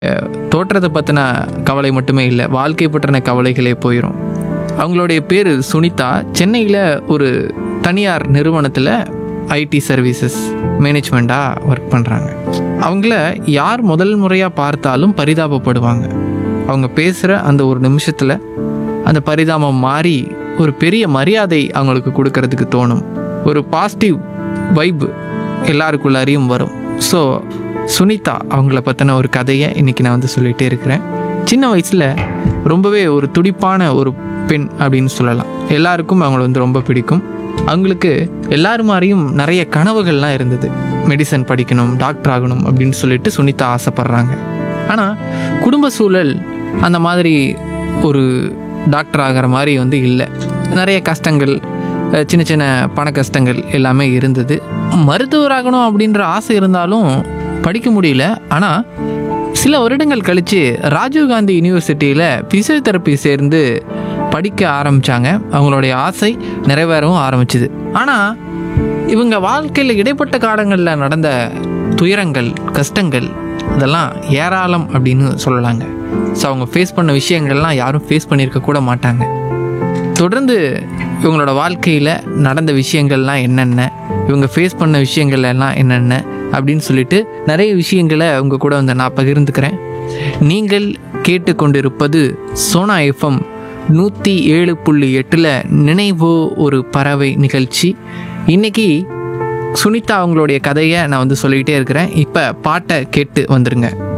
அஹ், தோற்றத்தை பற்றின கவலை மட்டுமே இல்லை வாழ்க்கை பற்றின கவலைகளே போயிடும் அவங்களுடைய பேர் சுனிதா சென்னையில் ஒரு தனியார் நிறுவனத்தில் ஐடி சர்வீசஸ் மேனேஜ்மெண்ட்டாக ஒர்க் பண்ணுறாங்க அவங்கள யார் முதல் முறையாக பார்த்தாலும் பரிதாபப்படுவாங்க அவங்க பேசுகிற அந்த ஒரு நிமிஷத்தில் அந்த பரிதாபம் மாறி ஒரு பெரிய மரியாதை அவங்களுக்கு கொடுக்கறதுக்கு தோணும் ஒரு பாசிட்டிவ் வைப் எல்லாருக்குள்ளாரையும் வரும் ஸோ சுனிதா அவங்கள பற்றின ஒரு கதையை இன்றைக்கி நான் வந்து சொல்லிகிட்டே இருக்கிறேன் சின்ன வயசில் ரொம்பவே ஒரு துடிப்பான ஒரு பெண் அப்படின்னு சொல்லலாம் எல்லாருக்கும் அவங்கள வந்து ரொம்ப பிடிக்கும் அவங்களுக்கு எல்லாரும் மாதிரியும் நிறைய கனவுகள்லாம் இருந்தது மெடிசன் படிக்கணும் டாக்டர் ஆகணும் அப்படின்னு சொல்லிட்டு சுனிதா ஆசைப்படுறாங்க ஆனால் குடும்ப சூழல் அந்த மாதிரி ஒரு டாக்டர் ஆகிற மாதிரி வந்து இல்லை நிறைய கஷ்டங்கள் அஹ் சின்ன சின்ன பண கஷ்டங்கள் எல்லாமே இருந்தது மருத்துவராகணும் அப்படின்ற ஆசை இருந்தாலும் படிக்க முடியல ஆனால் சில வருடங்கள் கழித்து ராஜீவ்காந்தி யூனிவர்சிட்டியில் ஃபிசியோதெரப்பி சேர்ந்து படிக்க ஆரம்பித்தாங்க அவங்களுடைய ஆசை நிறைவேறவும் ஆரம்பிச்சுது ஆனால் இவங்க வாழ்க்கையில் இடைப்பட்ட காலங்களில் நடந்த துயரங்கள் கஷ்டங்கள் அதெல்லாம் ஏராளம் அப்படின்னு சொல்லலாங்க ஸோ அவங்க ஃபேஸ் பண்ண விஷயங்கள்லாம் யாரும் ஃபேஸ் பண்ணியிருக்க கூட மாட்டாங்க தொடர்ந்து இவங்களோட வாழ்க்கையில் நடந்த விஷயங்கள்லாம் என்னென்ன இவங்க ஃபேஸ் பண்ண விஷயங்கள் எல்லாம் என்னென்ன அப்படின்னு சொல்லிட்டு நிறைய விஷயங்களை உங்க கூட வந்து நான் பகிர்ந்துக்கிறேன் நீங்கள் கேட்டுக்கொண்டிருப்பது சோனா எஃப்எம் நூற்றி ஏழு புள்ளி எட்டில் நினைவோ ஒரு பறவை நிகழ்ச்சி இன்னைக்கு சுனிதா அவங்களுடைய கதையை நான் வந்து சொல்லிக்கிட்டே இருக்கிறேன் இப்போ பாட்டை கேட்டு வந்துருங்க